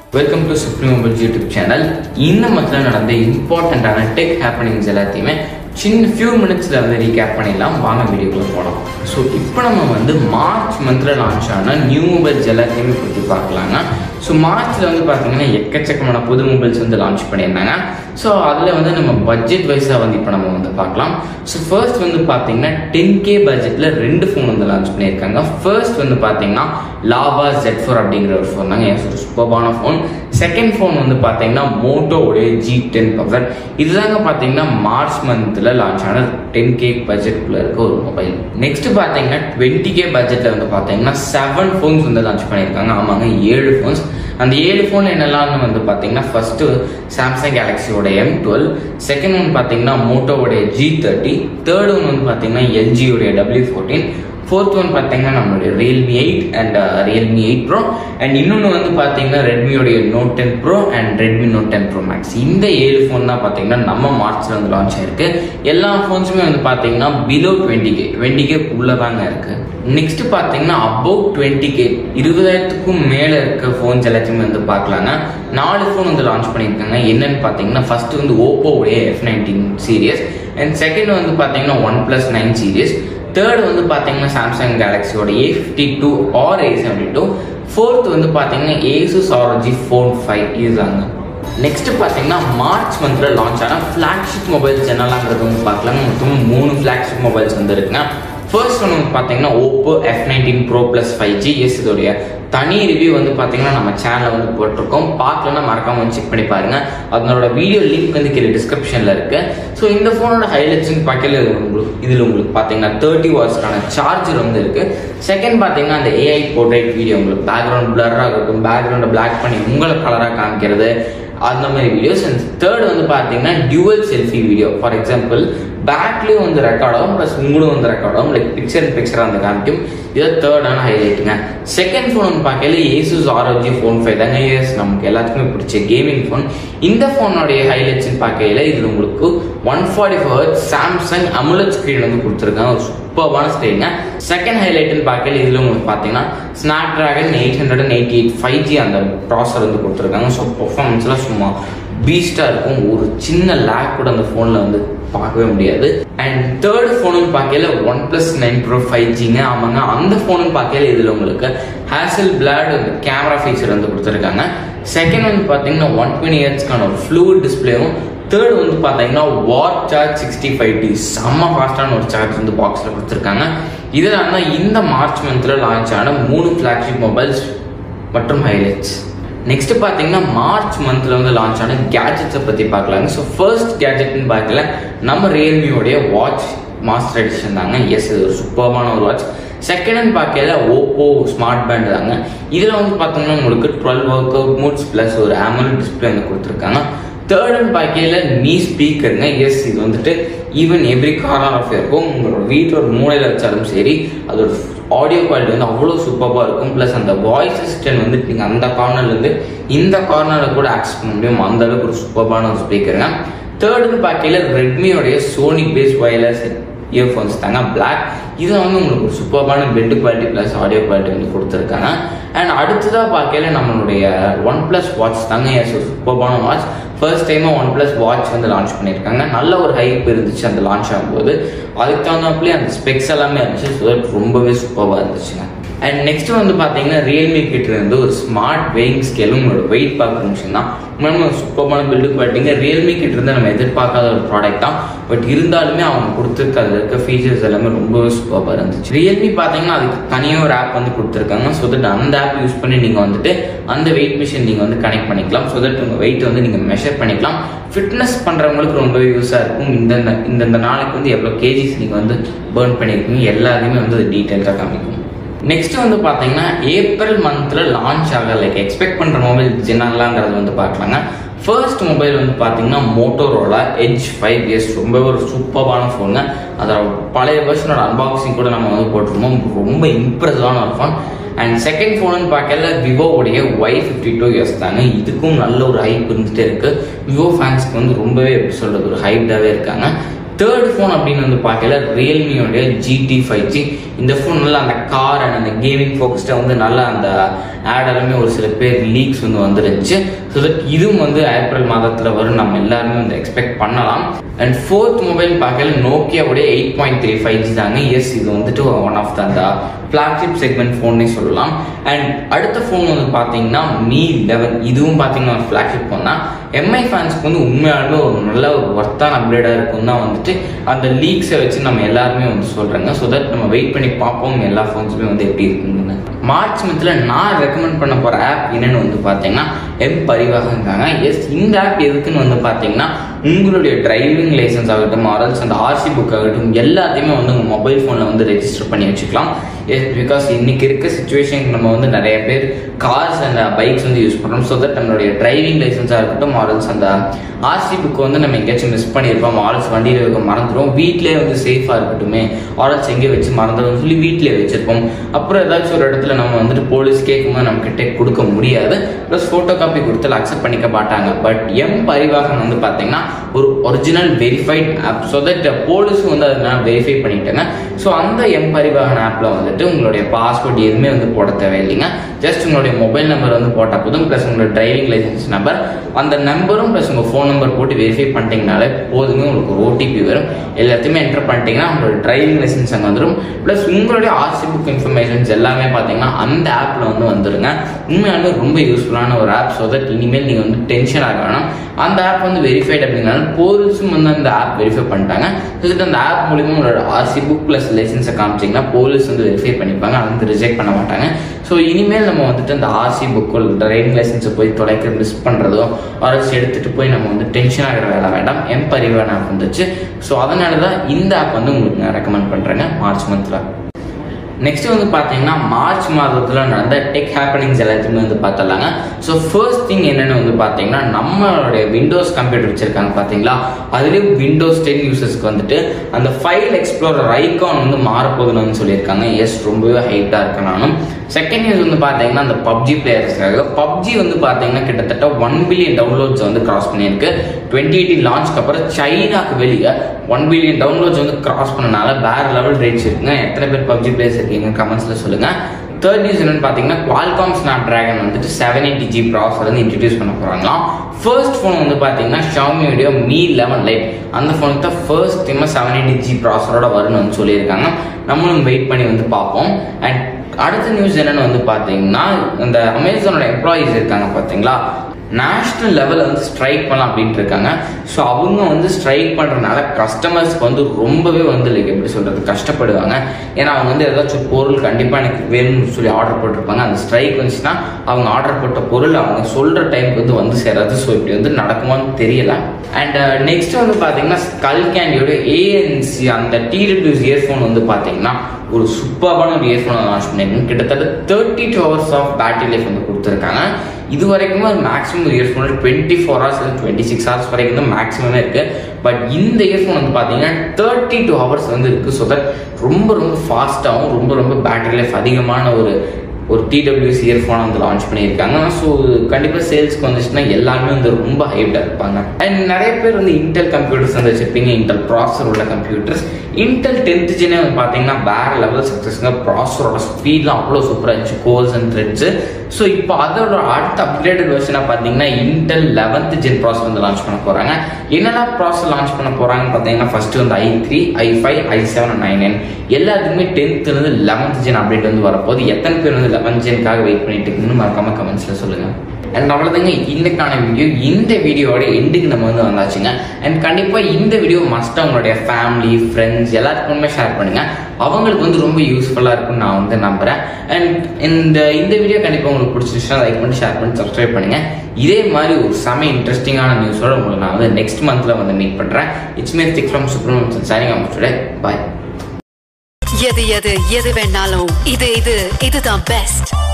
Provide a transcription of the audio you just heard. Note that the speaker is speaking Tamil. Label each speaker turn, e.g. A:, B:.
A: welcome to Supreme mobiles YouTube channel இந்த மந்தில் நடந்த இம்பார்ட்டண்ட்டான டெக் ஹேப்பனிங்ஸ் எல்லாத்தையுமே சின்ன ஃபியூ மினிட்ஸில் வந்து ரீகேப் பண்ணிடலாம் வாங்க வீடியோக்குள்ள போகலாம் ஸோ இப்போ நம்ம வந்து மார்ச் மந்தில் லான்ச் ஆன நியூ மொபைல்ஸ் எல்லாத்தையுமே பற்றி பார்க்கலாங்க ஸோ மார்ச்சில் வந்து பார்த்தீங்கன்னா எக்கச்சக்கமான புது மொபைல்ஸ் வந்து லான்ச் பண்ணியிருந்தாங்க ஸோ அதில் வந்து நம்ம பட்ஜெட் வைஸாக வந்து இப்போ நம்ம வந்து பார்க்கலாம் ஸோ ஃபர்ஸ்ட் வந்து பார்த்தீங்கன்னா டென் கே பட்ஜெட்டில் ரெண்டு ஃபோன் வந்து லான்ச் பண்ணியிருக்காங்க ஃபர்ஸ்ட் வந்து பார்த்தீங்கன்னா லாவா ஜெட் ஃபோர் அப்படிங்கிற ஒரு ஃபோன் தாங்க என் ஒரு சூப்பர்பான ஃபோன் செகண்ட் ஃபோன் வந்து பார்த்தீங்கன்னா மோட்டோவுடைய ஜி டென் பவர் இதுதாங்க பார்த்தீங்கன்னா மார்ச் மந்த்தில் லான்ச் ஆன டென் கே பட்ஜெட்டுக்குள்ள இருக்க ஒரு மொபைல் நெக்ஸ்ட் பார்த்தீங்கன்னா டுவெண்ட்டி கே பட்ஜெட்டில் வந்து பார்த்தீங்கன்னா செவன் ஃபோன்ஸ் வந்து லான்ச் பண்ணியிருக்காங்க ஆமாங்க ஏழு ஃபோன்ஸ் அந்த ஏழு ஃபோன் என்னெல்லாம்னு வந்து பார்த்தீங்கன்னா ஃபர்ஸ்ட் சாம்சங் கேலக்ஸியோட எம் டுவெல் செகண்ட் ஒன் பார்த்தீங்கன்னா மோட்டோவுடைய ஜி தேர்ட்டி தேர்ட் ஒன் வந்து பார்த்தீங்கன்னா எல்ஜியோடைய டபிள்யூ ஃபோர்டீன் ஃபோர்த் ஒன் பார்த்தீங்கன்னா நம்மளுடைய Realme eight and Realme eight pro and இன்னொன்று வந்து பார்த்தீங்கன்னா ரெட்மியோடைய note ten pro and Redmi note ten pro max இந்த ஏழு ஃபோன் தான் பார்த்தீங்கன்னா நம்ம மார்ச்சில் வந்து லான்ச் ஆயிருக்கு எல்லா ஃபோன்ஸுமே வந்து பார்த்தீங்கன்னா below twenty K twenty K உள்ள தாங்க இருக்கு நெக்ஸ்ட் பார்த்தீங்கன்னா அபவுட் டுவெண்ட்டி கே இருபதாயிரத்துக்கும் மேலே இருக்க ஃபோன்ஸ் எல்லாத்தையுமே வந்து பார்க்கலாங்க நாலு ஃபோன் வந்து லான்ச் பண்ணியிருக்காங்க என்னன்னு பார்த்தீங்கன்னா ஃபர்ஸ்ட் வந்து ஓப்போவுடைய F nineteen series and second வந்து பார்த்தீங்கன்னா one plus nine series third வந்து பார்த்தீங்கன்னா சாம்சங் கேலக்ஸியோட A fifty two or A seventy two fourth வந்து பார்த்தீங்கன்னா ஏசூஸ் ஆரோஜி ஃபோன் ஃபைவ் இதுதாங்க நெக்ஸ்ட் பார்த்தீங்கன்னா மார்ச் மந்தில் லான்ச் ஆன ஃப்ளாக்ஷிப் மொபைல்ஸ் என்னெல்லாங்கிறது வந்து பார்க்கலாம் மொத்தம் மூணு ஃப்ளாக்ஷிப் மொபைல்ஸ் வந்து இருக்குங்க ஃபர்ஸ்ட் ஒன்று வந்து பார்த்தீங்கன்னா Oppo F nineteen pro plus five G எஸ் இதோடைய தனி ரிவ்யூ வந்து பார்த்தீங்கன்னா நம்ம சேனலில் வந்து போட்டிருக்கோம் பார்க்கலன்னா மறக்காம வந்து செக் பண்ணி பாருங்க அதனோட வீடியோ லிங்க் வந்து கீழே டிஸ்கிரிப்ஷனில் இருக்கு ஸோ இந்த ஃபோனோட ஹைலைட்ஸ்னு பார்க்கல உங்களுக்கு இதில் உங்களுக்கு பார்த்தீங்கன்னா தேர்ட்டி வாட்ஸ்க்கான சார்ஜர் வந்து இருக்கு செகண்ட் பார்த்தீங்கன்னா அந்த ஏஐ போர்ட்ரேட் வீடியோ உங்களுக்கு பேக்ரவுண்ட் பிளராக இருக்கும் பேக்ரவுண்டை பிளாக் பண்ணி உங்களை கலராக காமிக்கிறது அந்த மாதிரி வீடியோஸ் அண்ட் தேர்ட் வந்து பார்த்தீங்கன்னா dual selfie video for example பேக்லேயும் வந்து ரெக்கார்ட் ஆகும் ப்ளஸ் உங்களும் வந்து ரெக்கார்ட் ஆகும் லைக் பிக்சர் அண்ட் பிக்சர் அந்த காமிக்கும் இதை தேர்டான ஹைலைட்டுங்க செகண்ட் ஃபோன் வந்து பார்க்கல ஏசூஸ் ஆரோஜி ஃபோன் ஃபைவ் தாங்க எஸ் நமக்கு எல்லாத்துக்குமே பிடிச்ச கேமிங் ஃபோன் இந்த ஃபோனுடைய ஹைலைட்ஸ்னு பார்க்கையில இது உங்களுக்கு one forty four Samsung AMOLED screen வந்து கொடுத்துருக்காங்க ஒரு சூப்பர்பான ஸ்க்ரீனுங்க செகண்ட் ஹைலைட்னு பார்க்கல இதில் உங்களுக்கு பார்த்தீங்கன்னா Snapdragon eight hundred and eighty eight five G அந்த ப்ராசர் வந்து கொடுத்துருக்காங்க ஸோ பர்ஃபார்மன்ஸ்லாம் சும்மா பீஸ்டாக இருக்கும் ஒரு சின்ன லேக் கூட அந்த ஃபோனில் வந்து பார்க்கவே முடியாது அண்ட் தேர்ட் ஃபோனுன்னு பார்க்கல OnePlus nine pro five ஜிங்க ஆமாங்க அந்த ஃபோனுன்னு பார்க்கல இதில் உங்களுக்கு ஹேசல் பிளாட் கேமரா ஃபீச்சர் வந்து கொடுத்துருக்காங்க செகண்ட் வந்து பார்த்தீங்கன்னா ஒன் டுவெண்ட்டி இயர்ஸ்க்கான ஒரு ஃப்ளூட் டிஸ்பிளேவும் தேர்ட் வந்து பார்த்தீங்கன்னா வாட் சார்ஜ் சிக்ஸ்டி ஃபைவ் டி செம்ம ஃபாஸ்டான ஒரு சார்ஜ் வந்து பாக்ஸில் கொடுத்துருக்காங்க இதெல்லாம் தான் இந்த மார்ச் மந்தில் லான்ச் ஆன மூணு ஃப்ளாக்ஷிப் மொபைல்ஸ் மற்றும் ஹைலைட்ஸ் நெக்ஸ்ட் பார்த்தீங்கன்னா மார்ச் மந்த்ல வந்து லான்ச் ஆன கேஜெட்ஸை பற்றி பார்க்கலாங்க ஸோ ஃபர்ஸ்ட் கேஜெட்னு பார்க்கல நம்ம ரியல்மியோடைய வாட்ச் மாஸ்டர் எடிஷன் தாங்க எஸ் இது ஒரு சூப்பர்பான ஒரு வாட்ச் செகண்ட் பார்க்கல ஓப்போ ஸ்மார்ட் பேண்ட் தாங்க இதில் வந்து பார்த்தோம்னா உங்களுக்கு twelve workout modes plus ஒரு ஆமல் டிஸ்பிளே வந்து கொடுத்துருக்காங்க தேர்ட் அண்ட் பார்க்கையில் நீ ஸ்பீக்கருங்க எஸ் இது வந்துட்டு ஈவன் எவ்ரி கார்னர் ஆஃப் இருக்கும் உங்களோட வீட்டில் ஒரு மூலையில் வச்சாலும் சரி அதோட ஆடியோ குவாலிட்டி வந்து அவ்வளோ சூப்பராக இருக்கும் ப்ளஸ் அந்த வாய்ஸ் அசிஸ்டன்ட் வந்து நீங்கள் அந்த கார்னர்லேருந்து இந்த கார்னரில் கூட ஆக்சஸ் பண்ண முடியும் அந்த அளவுக்கு ஒரு சூப்பரான ஒரு ஸ்பீக்கருங்க தேர்டுன்னு பார்க்கையில் ரெட்மியோடைய சோனி பேஸ் ஒயர்லெஸ் இயர்ஃபோன்ஸ் தாங்க பிளாக் இது வந்து உங்களுக்கு ஒரு சூப்பரான build quality plus audio quality வந்து கொடுத்துருக்காங்க அண்ட் அடுத்ததாக பார்க்கல நம்மளுடைய ஒன் ப்ளஸ் வாட்ச் தாங்க எஸ் சூப்பரான வாட்ச் ஃபர்ஸ்ட் டைமாக ஒன் ப்ளஸ் வாட்ச் வந்து லான்ச் பண்ணியிருக்காங்க நல்ல ஒரு ஹைப் இருந்துச்சு அந்த லான்ச் ஆகும்போது அதுக்கு தகுந்தாப்புலேயே அந்த ஸ்பெக்ஸ் எல்லாமே இருந்துச்சு ஸோ தட் ரொம்பவே சூப்பராக இருந்துச்சுங்க அண்ட் நெக்ஸ்ட் வந்து பார்த்தீங்கன்னா ரியல்மி கிட்ட இருந்து ஒரு ஸ்மார்ட் வெயிங் ஸ்கேலும் உங்களோட வெயிட் பார்க்குற விஷயம் தான் உண்மையான சூப்பரான பில்டு குவாலிட்டிங்க ரியல்மி கிட்ட இருந்து நம்ம எதிர்பார்க்காத ஒரு ப்ராடக்ட் தான் பட் இருந்தாலுமே அவங்க கொடுத்துருக்க அதில் இருக்க ஃபீச்சர்ஸ் எல்லாமே ரொம்பவே சூப்பராக இருந்துச்சு ரியல்மி பார்த்தீங்கன்னா அதுக்கு தனியாக ஒரு ஆப் வந்து கொடுத்துருக்காங்க ஸோ தட் அந்த ஆப் யூஸ் பண்ணி நீங்கள் வந்துட்டு அந்த வெயிட் மிஷின் நீங்கள் வந்து கனெக்ட் பண்ணிக்கலாம் ஸோ தட் உங்கள் வெயிட் வந்து நீங்கள் மெஷர் பண்ணிக்கலாம் ஃபிட்னஸ் பண்ணுறவங்களுக்கு ரொம்பவே யூஸாக இருக்கும் இந்தந்த இந்தந்த நாளைக்கு வந்து எவ்வளோ கேஜிஸ் நீங்கள் வந்து பேர்ன் பண்ணியிருக்கீங்க எல்லாத்தையுமே வந்து அது டீட்டெயில்டாக காமிக்கும் நெக்ஸ்ட் வந்து பார்த்தீங்கன்னா ஏப்ரல் மந்த்தில் லான்ச் ஆக லைக் எக்ஸ்பெக்ட் பண்ணுற மொபைல் என்னலாங்கிறது வந்து பார்க்கலாங்க ஃபர்ஸ்ட் மொபைல் வந்து பார்த்தீங்கன்னா மோட்டோரோலா எட்ஜ் ஃபைவ் இயர்ஸ் ரொம்ப ஒரு சூப்பரான ஃபோனுங்க அதோட பழைய வெர்ஷனோட அன்பாக்சிங் கூட நம்ம வந்து போட்டிருந்தோம் ரொம்ப இம்ப்ரெசிவான ஒரு ஃபோன் அண்ட் செகண்ட் ஃபோனுன்னு பார்க்கல விவோவுடைய ஒய் ஃபிஃப்டி டூ இயர்ஸ் தாங்க இதுக்கும் நல்ல ஒரு ஹைப் இருந்துகிட்டே இருக்கு விவோ ஃபேன்ஸ்க்கு வந்து ரொம்பவே எப்படி சொல்கிறது ஒரு ஹைப்டாகவே இருக்காங்க தேர்ட் ஃபோன் அப்படின்னு வந்து பார்க்கல ரியல்மியோடைய ஜிடி ஃபைவ் ஜி இந்த ஃபோன் நல்லா அந்த கார் அண்ட் அந்த கேமிங் ஃபோக்கஸ்டாக வந்து நல்லா அந்த ஆட் எல்லாமே ஒரு சில பேர் லீக்ஸ் வந்து வந்துருந்துச்சு ஸோ தட் இதுவும் வந்து ஏப்ரல் மாதத்தில் வரும் நம்ம எல்லாருமே வந்து எக்ஸ்பெக்ட் பண்ணலாம் அண்ட் ஃபோர்த் மொபைல் பார்க்கல நோக்கியாவுடைய eight point three five G தாங்க எஸ் இது வந்துட்டு ஒன் ஆஃப் த அந்த ஃப்ளாக்ஷிப் செக்மெண்ட் ஃபோன்னே சொல்லலாம் அண்ட் அடுத்த ஃபோன் வந்து பார்த்தீங்கன்னா மீ லெவன் இதுவும் பார்த்தீங்கன்னா ஒரு ஃப்ளாக்ஷிப் ஃபோன் தான் எம்ஐ ஃபேன்ஸ்க்கு வந்து உண்மையாலுமே ஒரு நல்ல ஒரு ஒர்த்தான அப்டேட்டாக இருக்கும் தான் வந்துட்டு அந்த லீக்ஸை வச்சு நம்ம எல்லாருமே வந்து சொல்கிறாங்க ஸோ தட் நம்ம வெயிட் பண்ணி பார்ப்போம் எல்லா ஃபோன்ஸுமே வந்து எப்படி இருக்குங்கன்னு மார்ச் மந்தில் நான் ரெக்கமெண்ட் பண்ண போகிற ஆப் என்னன்னு வந்து பார்த்தீங்கன்னா எம் பரிவாகங்காங்க எஸ் இந்த ஆப் எதுக்குன்னு வந்து பார்த்தீங்கன்னா உங்களுடைய டிரைவிங் லைசன்ஸ் ஆகட்டும் ஆர்எல்ஸ் அந்த ஆர்சி புக் ஆகட்டும் எல்லாத்தையுமே வந்து உங்கள் மொபைல் ஃபோனில் வந்து ரெஜிஸ்டர் பண்ணி வச்சுக்கலாம் எஸ் பிகாஸ் இன்னைக்கு இருக்க சுச்சுவேஷனுக்கு நம்ம வந்து நிறைய பேர் கார்ஸ் அண்ட் பைக்ஸ் வந்து யூஸ் பண்ணுறோம் ஸோ தட் நம்மளுடைய டிரைவிங் லைசன்ஸாக இருக்கட்டும் ஆர்எல்ஸ் அந்த ஆர்சி புக் வந்து நம்ம எங்கேயாச்சும் மிஸ் பண்ணியிருப்போம் ஆர்எல்ஸ் வண்டியில் வைக்க மறந்துடும் வீட்டிலே வந்து சேஃபாக இருக்கட்டுமே ஆர்எல்ஸ் எங்கே வச்சு மறந்துடும் சொல்லி வீட்டிலே வச்சிருப்போம் அப்புறம் ஏதாச்சும் ஒரு இடத்துல நம்ம வந்துட்டு போலீஸ் கேட்கும்போது நம்ம கிட்டே கொடுக்க முடியாது ப்ளஸ் ஃபோட்டோ காப்பி கொடுத்தாலும் அக்செப்ட் பண்ணிக்க மாட்டாங்க பட் எம் பரிவாகன் வந்து பார்த்தீங்கன்னா ஒரு original verified app so that போலீஸும் வந்து அதை நான் வெரிஃபை பண்ணிட்டேங்க ஸோ அந்த எம் பரிவாகன் ஆப்பில் வந்துட்டு உங்களுடைய பாஸ்வேர்ட் எதுவுமே வந்து போட தேவையில்லைங்க ஜஸ்ட் உங்களுடைய மொபைல் நம்பர் வந்து போட்டால் போதும் ப்ளஸ் உங்களோட டிரைவிங் லைசன்ஸ் நம்பர் அந்த நம்பரும் ப்ளஸ் உங்கள் ஃபோன் நம்பர் போட்டு வெரிஃபை பண்ணிட்டீங்கனாலே போதுமே உங்களுக்கு ஒரு ஓடிபி வரும் எல்லாத்தையுமே என்டர் பண்ணிட்டீங்கன்னா உங்களோட டிரைவிங் லைசன்ஸ் அங்கே வந்துடும் ப்ளஸ் உங்களுடைய ஆர்சி புக் இன்ஃபர்மேஷன்ஸ் எல்லாமே பார்த்தீங்கன்னா அந்த ஆப்பில் வந்து வந்துருங்க உண்மையாலுமே ரொம்ப யூஸ்ஃபுல்லான ஒரு ஆப் ஸோ தட் இனிமேல் நீங்கள் வந்து டென்ஷன் ஆக வேணாம் அந்த ஆப் வந்து வெரிஃபைட் அப்படின்னாலும் போலீஸும் வந்து அந்த ஆப் வெரிஃபை பண்ணிட்டாங்க ஸோ தட் அந்த ஆப் மூலிமா உங்களோட ஆர்சி புக் ப்ளஸ் லைசன்ஸை காமிச்சிங்கன்னா போலீஸ் வந்து வெரிஃபை பண்ணிப்பாங்க அதை வந்து ரிஜெக்ட் பண்ண மாட்டாங்க ஸோ இனிமேல் நம்ம வந்துட்டு அந்த ஆர்சி புக்கோ டிரைவிங் லைசன்ஸை போய் தொலைக்க மிஸ் பண்ணுறதோ ஆர்எஸ் எடுத்துகிட்டு போய் நம்ம வந்து டென்ஷன் ஆகிற வேலை வேண்டாம் எம் பரிவான் ஆப் வந்துச்சு ஸோ அதனால தான் இந்த ஆப் வந்து உங்களுக்கு நான் ரெக்கமெண்ட் பண்ணுறேங்க மார்ச் மந்தில் நெக்ஸ்ட் வந்து பார்த்தீங்கன்னா மார்ச் மாதத்தில் நடந்த டெக் ஹேப்பனிங்ஸ் எல்லாத்தையுமே வந்து பார்த்தலாங்க ஸோ ஃபர்ஸ்ட் திங் என்னென்னு வந்து பார்த்தீங்கன்னா நம்மளுடைய விண்டோஸ் கம்ப்யூட்டர் வச்சிருக்காங்க பார்த்தீங்களா அதுலேயும் விண்டோஸ் டென் யூசர்ஸ்க்கு வந்துட்டு அந்த ஃபைல் எக்ஸ்ப்ளோரர் ஐகான் வந்து மாறப்போகுதுன்னு வந்து சொல்லியிருக்காங்க எஸ் ரொம்பவே ஹைட்டாக இருக்கு நானும் செகண்ட் நியூஸ் வந்து பார்த்தீங்கன்னா அந்த பப்ஜி பிளேயர்ஸ்க்காக பப்ஜி வந்து பார்த்தீங்கன்னா கிட்டத்தட்ட ஒன் பில்லியன் டவுன்லோட்ஸ் வந்து கிராஸ் பண்ணியிருக்கு டுவெண்ட்டி எயிட்டீன் லான்ச்க்கு அப்புறம் சைனாக்கு வெளியே ஒன் பில்லியன் டவுன்லோட்ஸ் வந்து கிராஸ் பண்ணனால வேற லெவல் ரேட்ஸ் இருக்குங்க எத்தனை பேர் பப்ஜி பிளேயர்ஸ் இருக்கீங்க கமெண்ட்ஸில் சொல்லுங்க தேர்ட் நியூஸ் என்னன்னு பார்த்தீங்கன்னா குவால்காம் ஸ்னாப் டிராகன் வந்துட்டு செவன் எயிட்டி ஜி ப்ராசர் வந்து இன்ட்ரடியூஸ் பண்ண போகிறாங்களாம் ஃபர்ஸ்ட் ஃபோன் வந்து பார்த்தீங்கன்னா ஷாமியோடைய மீ லெவன் லைட் அந்த ஃபோனுக்கு தான் ஃபர்ஸ்ட் டைமாக செவன் எயிட்டி ஜி ப்ராசரோட வரும்னு வந்து சொல்லியிருக்காங்க நம்மளும் வெயிட் பண்ணி வந்து பார்ப்போம் அண்ட் அடுத்த நியூஸ் என்னன்னு வந்து பார்த்தீங்கன்னா இந்த அமேசானோட எம்ப்ளாயீஸ் இருக்காங்க பார்த்தீங்களா நேஷ்னல் லெவலில் வந்து ஸ்ட்ரைக் பண்ணலாம் அப்படின்ட்டு இருக்காங்க ஸோ அவங்க வந்து ஸ்ட்ரைக் பண்ணுறதுனால கஸ்டமர்ஸ்க்கு வந்து ரொம்பவே வந்து லைக் எப்படி சொல்கிறது கஷ்டப்படுவாங்க ஏன்னா அவங்க வந்து ஏதாச்சும் பொருள் கண்டிப்பாக எனக்கு வேணும்னு சொல்லி ஆர்டர் போட்டிருப்பாங்க அந்த ஸ்ட்ரைக் வந்துச்சுன்னா அவங்க ஆர்டர் போட்ட பொருள் அவங்க சொல்கிற டைமுக்கு வந்து வந்து சேராது ஸோ இப்படி வந்து நடக்குமான்னு தெரியல அண்ட் நெக்ஸ்ட் வந்து பார்த்தீங்கன்னா ஸ்கல் கேண்டியோட ஏஎன்சி அந்த டிடபிள்யூஸ் இயர்ஃபோன் வந்து பார்த்தீங்கன்னா ஒரு சூப்பரான ஒரு இயர்ஃபோனை லான்ச் பண்ணியிருக்காங்க கிட்டத்தட்ட thirty two hours of battery life வந்து கொடுத்துருக்காங்க இது வரைக்குமே ஒரு maximum earphone twenty four hours twenty six hours வரைக்கும் தான் மேக்ஸிமமே இருக்கு பட் இந்த இயர்ஃபோன் வந்து பார்த்தீங்கன்னா தேர்ட்டி டூ ஹவர்ஸ் வந்து இருக்கு ஸோ தட் ரொம்ப ரொம்ப ஃபாஸ்ட்டாகவும் ரொம்ப ரொம்ப பேட்டரி லைஃப் அதிகமான ஒரு ஒரு டிடபிள்யூசி இயர்ஃபோன் வந்து லான்ச் பண்ணியிருக்காங்க ஸோ கண்டிப்பாக சேல்ஸ்க்கு வந்துச்சுன்னா எல்லாருமே வந்து ரொம்ப ஹைப்டாக இருப்பாங்க அண்ட் நிறைய பேர் வந்து இன்டெல் கம்ப்யூட்டர்ஸ் வந்து வச்சிருப்பீங்க இன்டெல் ப்ராசர் உள்ள கம்ப்யூட்டர்ஸ் இன்டெல் டென்த் ஜெனே வந்து பார்த்தீங்கன்னா வேற லெவல் சக்ஸஸ்ங்க ப்ராசரோட ஸ்பீட்லாம் அவ்வளோ சூப்பராக இருந்துச்சு கோர்ஸ் அண்ட் த்ரெட்ஸு ஸோ இப்போ அதோட அடுத்த அப்கிரேடட் வெர்ஷனாக பார்த்தீங்கன்னா இன்டெல் லெவன்த் ஜென் ப்ராசர் வந்து லான்ச் பண்ண போகிறாங்க என்னெல்லாம் ப்ராசர் லான்ச் பண்ண போகிறாங்கன்னு பார்த்தீங்கன்னா ஃபர்ஸ்ட் வந்து i three i five i seven nine nine எல்லாத்துக்குமே டென்த்லேருந்து லெவன்த் ஜென் அப்டேட் வந்து வரப்போகுது எத்தனை பேர் வந்து லெவன்த் ஜெனுக்காக வெயிட் பண்ணிட்டு இருக்குன்னு மறக்காம கமெண்ட்ஸில் சொல்லுங்கள் அண்ட் அவ்வளோதாங்க இன்னைக்கான வீடியோ இந்த வீடியோவோட எண்டுக்கு நம்ம வந்து வந்தாச்சுங்க அண்ட் கண்டிப்பாக இந்த வீடியோ மஸ்ட்டாக உங்களுடைய ஃபேமிலி ஃப்ரெண்ட்ஸ் எல்லாத்துக்குமே ஷேர் பண்ணுங்க அவங்களுக்கு வந்து ரொம்ப யூஸ்ஃபுல்லாக இருக்கும்னு நான் வந்து நம்புறேன் அண்ட் இந்த இந்த வீடியோ கண்டிப்பாக உங்களுக்கு பிடிச்சிருச்சுன்னா லைக் பண்ணி ஷேர் பண்ணி சப்ஸ்கிரைப் பண்ணுங்க இதே மாதிரி ஒரு செம இன்ட்ரெஸ்டிங்கான நியூஸோட உங்களை நான் வந்து நெக்ஸ்ட் மந்த்ல வந்து மீட் பண்ணுறேன் இட்ஸ் மே திக் from Subramanian signing off today bye
B: எது எது எது வேணாலும் இது இது இதுதான் பெஸ்ட்